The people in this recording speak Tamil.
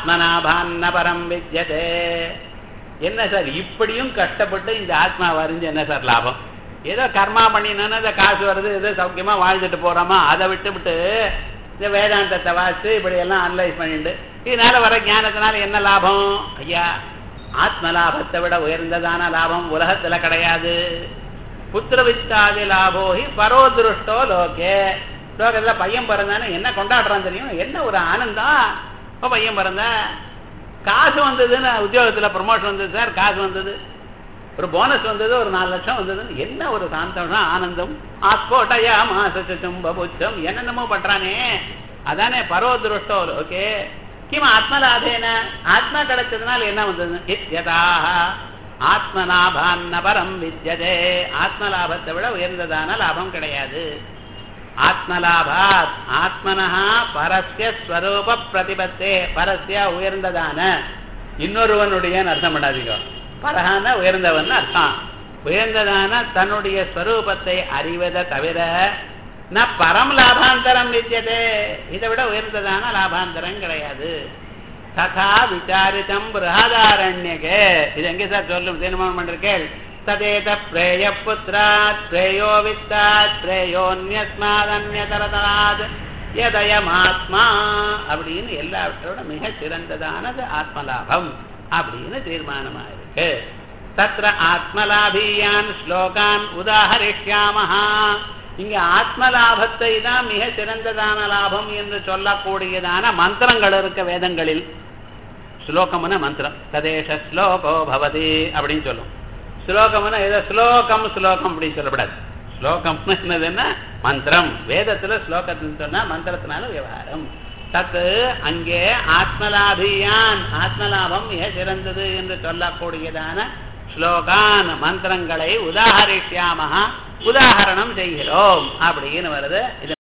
ஆத்மனாபான்ன பரம் வித்யதே என்ன சார் இப்படியும் கஷ்டப்பட்டு இந்த ஆத்மாவை அறிஞ்சு என்ன சார் லாபம் ஏதோ கர்மா பண்ணினோன்னு இந்த காசு வருது ஏதோ சௌக்கியமா வாழ்ந்துட்டு போறோமா அதை விட்டு விட்டு இந்த வேதாந்தத்தை வாசித்து இப்படி எல்லாம் அனலைஸ் பண்ணிட்டு இதனால வர ஞானத்தினால என்ன லாபம் ஐயா ஆத்ம லாபத்தை விட உயர்ந்ததான லாபம் உலகத்துல கிடையாது புத்திர வித்தாதி லாபோஹி பரோதிருஷ்டோ லோகே லோகத்துல பையன் பிறந்தானே என்ன கொண்டாடுறான் தெரியும் என்ன ஒரு ஆனந்தம் இப்போ பையன் பிறந்தா காசு வந்ததுன்னு உத்தியோகத்துல ப்ரொமோஷன் வந்தது சார் காசு வந்தது ஒரு போனஸ் வந்தது ஒரு நாலு லட்சம் வந்ததுன்னு என்ன ஒரு சாந்தம் ஆனந்தம் ஆஸ்கோட்டயா மாசும்புச்சம் என்னென்னமோ பண்றானே அதானே பரோதிருஷ்டோ ஓகே கிம் ஆத்மலாபேன ஆத்மா கிடைச்சதுனால என்ன வந்தது இத்யதாக ஆத்மலாபான்ன பரம் வித்யதே ஆத்மலாபத்தை விட உயர்ந்ததான லாபம் கிடையாது ஆத்மலாபாத் ஆத்மனஹா பரஸ்ய ஸ்வரூப பிரதிபத்தே பரஸ்ய உயர்ந்ததான இன்னொருவனுடைய அர்த்தம் பண்ணாதீங்க பரகான உயர்ந்தவன் அர்த்தம் உயர்ந்ததான தன்னுடைய ஸ்வரூபத்தை அறிவதை தவிர ந பரம் லாபாந்தரம் வித்தியதே இதை விட உயர்ந்ததான லாபாந்தரம் கிடையாது ததா விசாரிதம் பிருஹதாரண்யகே இது எங்கே சார் சொல்லும் தீர்மானம் பண்ணிருக்கேள் ததேத பிரேய புத்திராத் பிரேயோ வித்தாத் பிரேயோன்யஸ்மாதன்யதரதராத் எதயமாத்மா அப்படின்னு எல்லாவற்றோட மிக சிறந்ததானது ஆத்மலாபம் அப்படின்னு தீர்மானமா இருக்கு தத்ர ஆத்மலாபீயான் ஸ்லோகான் உதாகரிஷ்யாமஹா இங்க ஆத்மலாபத்தை தான் மிக சிறந்ததான லாபம் என்று சொல்லக்கூடியதான மந்திரங்கள் இருக்க வேதங்களில் ஸ்லோகம்னு மந்திரம் ததேஷ ஸ்லோகோ பவதி அப்படின்னு சொல்லும் ஸ்லோகம்னா ஏதோ ஸ்லோகம் ஸ்லோகம் அப்படின்னு சொல்லப்படாது ஸ்லோகம்னு என்னதுன்னா மந்திரம் வேதத்துல ஸ்லோகத்துன்னு சொன்னா மந்திரத்தினால விவகாரம் தத்து அங்கே ஆத்மலாபியான் ஆத்மலாபம் மிக சிறந்தது என்று சொல்லக்கூடியதான ஸ்லோகான் மந்திரங்களை உதாகரிஷ்யாமஹா உதாகரணம் செய்கிறோம் அப்படின்னு வருது இது